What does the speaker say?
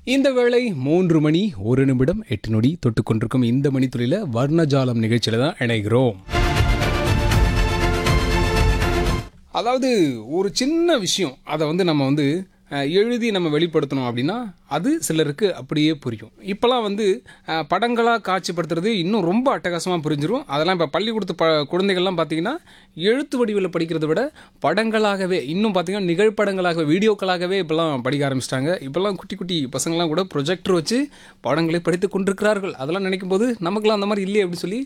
இந்த வேளை மூன்று மணி ஒரு நிமிடம் எட்டு நொடி தொட்டு கொண்டிருக்கும் இந்த மணித்துளியில் வர்ணஜாலம் நிகழ்ச்சியில் தான் இணைகிறோம் அதாவது ஒரு சின்ன விஷயம் அதை வந்து நம்ம வந்து அஹ், எழுதி நம்ம வெளிப்படுத்தணும் அப்படின்னா அது சிலருக்கு அப்படியே புரியும் இப்போலாம் வந்து அஹ், படங்களாக காட்சிப்படுத்துறது இன்னும் ரொம்ப அட்டகாசமாக புரிஞ்சிரும் அதெல்லாம் இப்போ பள்ளிக்கூடத்து ப குழந்தைகள்லாம் பார்த்தீங்கன்னா எழுத்து வடிவில் படிக்கிறத விட படங்களாகவே இன்னும் பார்த்தீங்கன்னா நிகழ்படங்களாகவே வீடியோக்களாகவே இப்போல்லாம் படிக்க ஆரம்பிச்சிட்டாங்க இப்போல்லாம் குட்டி குட்டி பசங்கள்லாம் கூட ப்ரொஜெக்டர் வச்சு படங்களை படித்து கொண்டிருக்கிறார்கள் அதெல்லாம் நினைக்கும் போது நமக்குலாம் அந்த மாதிரி இல்லையே அப்படின்னு சொல்லி